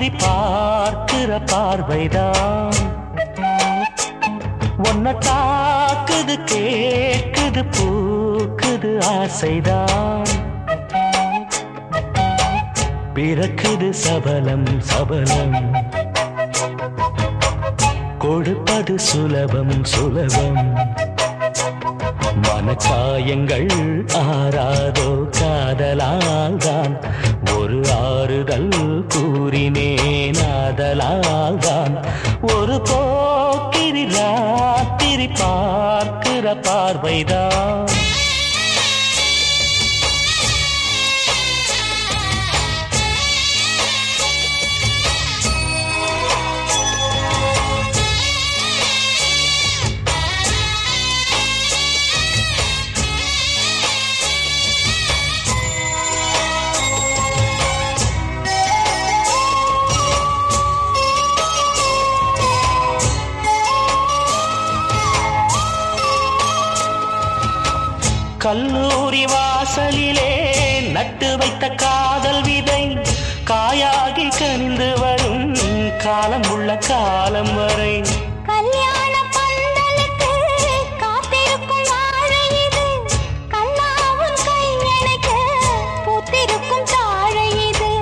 ராத்திரி பார்க்கிற பார்வைதான் உன்னை தாக்குது கேக்குது பூக்குது ஆசைதான் பிறக்குது சபலம் சபலம் கொடுப்பது சுலபம் சுலபம் மனக்காயங்கள் ஆறாதோ காதலால் தான் ஒரு ஆறுதல் கூறினேன் ஆதலால் தான் ஒரு போக்கிரி ராத்திரி பார்க்கிற பார்வைதான் கல்லூரி வாசலிலே நட்டு வைத்த காதல் விதை காயாகி கனிந்து வரும் காலம் உள்ள காலம் வரை கல்யாண பந்தலுக்கு காத்திருக்கும் வாழை இது கண்ணாவும் கையணைக்க பூத்திருக்கும் தாழை இது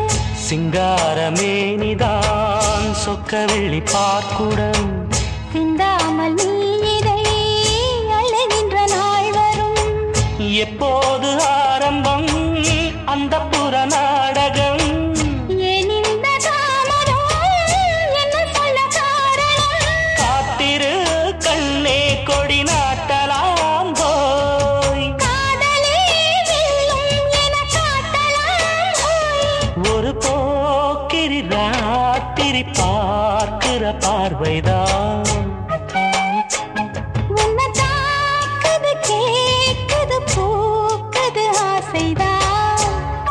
சிங்காரமேனிதான் சொக்க வெள்ளி பார்க்குடம் சிந்தாமல் நீ இதை அழுகின்ற நாள் வரும் எப்போது ஆரம்பம் அந்த புற நாடகம் ஏன் இந்த தாமதம் என்ன சொல்ல காரணம் காத்திரு கண்ணே கொடி நாட்டலாம் போய் காதலே வெல்லும் என காட்டலாம் ஒரு போக்கிரி ராத்திரி பார்க்கிற பார்வைதான் உன்னை தாக்குது கேக்குது பூக்குது ஆசைதான்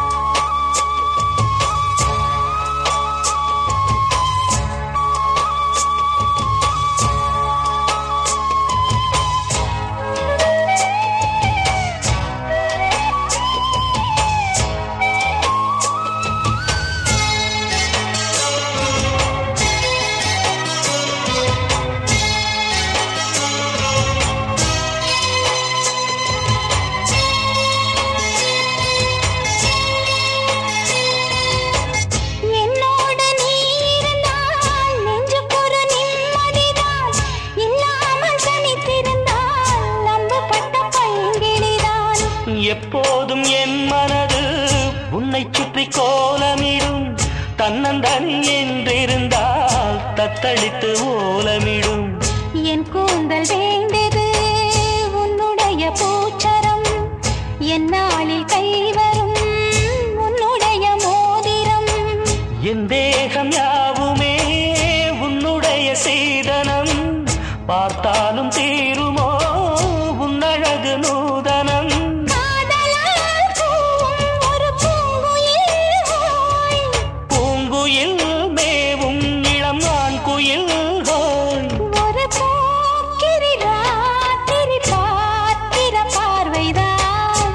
என்னோடு நீ இருந்தால் நெஞ்சுக்கொரு நிம்மதிதான் இல்லாமல் தனித்திருந்தால் நம்பப்பட்ட பைங்கிளிதான் எப்போதும் என் மனது உன்னை சுற்றி கோலமிடும் தன்னந்தனி என்றிருந்தால் தத்தளித்து ஓலமிடும் என் கூந்தல் வேண்டது உன்னுடைய பூச்சரம் என் நாளில் கைவரும் உன்னுடைய மோதிரம் என் தேகம் யாவுமே உன்னுடைய சீதனம் பார்த்தாலும் தீருமோ உன்னழகு நூதனம் காதலால் கூவும் ஒரு பூங்குயில் ஹோய். பூங்குயில் மேவும் இளம் ஆண் குயில் ஹோய் ஒரு போக்கிரி ராத்திரி பார்க்கிற பார்வைதான்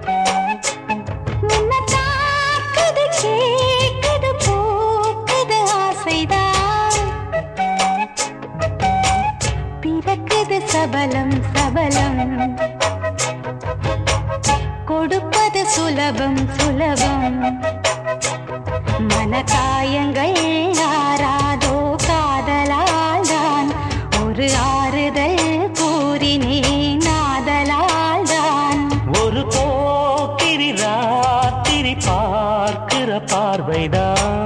உன்னை தாக்குது கேக்குது பூக்குது ஆசைதான் பிறக்குது சபலம் சபலம் கொடுப்பது சுலபம் சுலபம் மனக்காயங்கள் ஆறாதோ காதலால் தான் ஒரு ஆறுதல் கூறினேன் ஆதலால் தான் ஒரு போக்கிரி ராத்திரி பார்க்கிற பார்வைதான்